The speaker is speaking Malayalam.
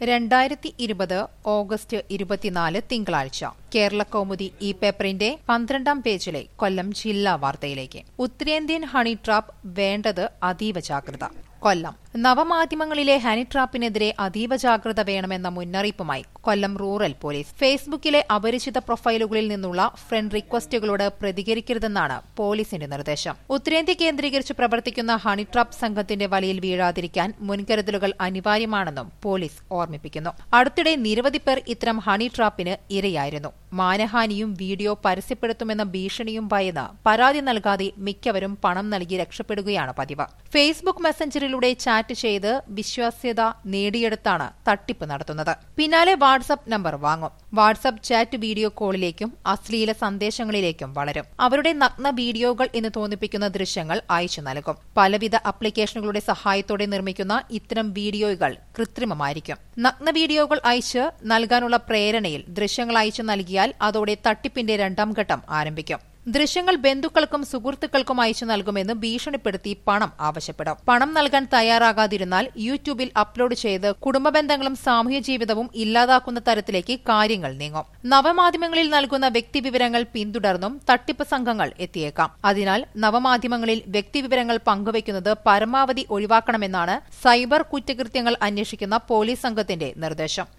രണ്ടായിരത്തി ഇരുപത് ഓഗസ്റ്റ് ഇരുപത്തിനാല് തിങ്കളാഴ്ച കേരള കൗമുദി ഈ പേപ്പറിന്റെ പന്ത്രണ്ടാം പേജിലെ കൊല്ലം ജില്ലാ വാർത്തയിലേക്ക് ഉത്തരേന്ത്യൻ ഹണി ട്രാപ്പ് വേണ്ടത് അതീവ ജാഗ്രത കൊല്ലം നവമാധ്യമങ്ങളിലെ ഹണി ട്രാപ്പിനെതിരെ അതീവ ജാഗ്രത വേണമെന്ന മുന്നറിയിപ്പുമായി കൊല്ലം റൂറൽ പോലീസ് ഫേസ്ബുക്കിലെ അപരിചിത പ്രൊഫൈലുകളിൽ നിന്നുള്ള ഫ്രണ്ട് റിക്വസ്റ്റുകളോട് പ്രതികരിക്കരുതെന്നാണ് പോലീസിന്റെ നിർദ്ദേശം ഉത്തരേന്ത്യ കേന്ദ്രീകരിച്ച് പ്രവർത്തിക്കുന്ന ഹണി ട്രാപ്പ് സംഘത്തിന്റെ വലയിൽ വീഴാതിരിക്കാൻ മുൻകരുതലുകൾ അനിവാര്യമാണെന്നും പോലീസ് ഓർമ്മിപ്പിക്കുന്നു അടുത്തിടെ നിരവധി പേർ ഇത്തരം ഹണി ട്രാപ്പിന് ഇരയായിരുന്നു മാനഹാനിയും വീഡിയോ പരസ്യപ്പെടുത്തുമെന്ന ഭീഷണിയും ഭയന്ന് പരാതി നൽകാതെ മിക്കവരും പണം നൽകി രക്ഷപ്പെടുകയാണ് പതിവ് ഫേസ്ബുക്ക് മെസഞ്ചറിലൂടെ ചാറ്റ് ചെയ്ത് വിശ്വാസ്യത നേടിയെടുത്താണ് തട്ടിപ്പ് നടത്തുന്നത് പിന്നാലെ വാട്സ്ആപ്പ് നമ്പർ വാങ്ങും വാട്സ്ആപ്പ് ചാറ്റ് വീഡിയോ കോളിലേക്കും അശ്ലീല സന്ദേശങ്ങളിലേക്കും വളരും അവരുടെ നഗ്ന വീഡിയോകൾ എന്ന് തോന്നിപ്പിക്കുന്ന ദൃശ്യങ്ങൾ അയച്ചു നൽകും പലവിധ ആപ്ലിക്കേഷനുകളുടെ സഹായത്തോടെ നിർമ്മിക്കുന്ന ഇത്തരം വീഡിയോകൾ കൃത്രിമമായിരിക്കും നഗ്ന വീഡിയോകൾ അയച്ച് നൽകാനുള്ള പ്രേരണയിൽ ദൃശ്യങ്ങൾ അയച്ചു നൽകിയാൽ അതോടെ തട്ടിപ്പിന്റെ രണ്ടാം ഘട്ടം ആരംഭിക്കും ദൃശ്യങ്ങൾ ബന്ധുക്കൾക്കും സുഹൃത്തുക്കൾക്കും അയച്ചു നൽകുമെന്ന് ഭീഷണിപ്പെടുത്തി പണം ആവശ്യപ്പെടും പണം നൽകാൻ തയ്യാറാകാതിരുന്നാൽ യൂട്യൂബിൽ അപ്ലോഡ് ചെയ്ത് കുടുംബ ബന്ധങ്ങളും സാമൂഹ്യ ജീവിതവും ഇല്ലാതാക്കുന്ന തരത്തിലേക്ക് കാര്യങ്ങൾ നീങ്ങും നവമാധ്യമങ്ങളിൽ നൽകുന്ന വ്യക്തിവിവരങ്ങൾ പിന്തുടർന്നും തട്ടിപ്പ് സംഘങ്ങൾ എത്തിയേക്കാം അതിനാൽ നവമാധ്യമങ്ങളിൽ വ്യക്തിവിവരങ്ങൾ പങ്കുവയ്ക്കുന്നത് പരമാവധി ഒഴിവാക്കണമെന്നാണ് സൈബർ കുറ്റകൃത്യങ്ങൾ അന്വേഷിക്കുന്ന പോലീസ് സംഘത്തിന്റെ നിർദ്ദേശം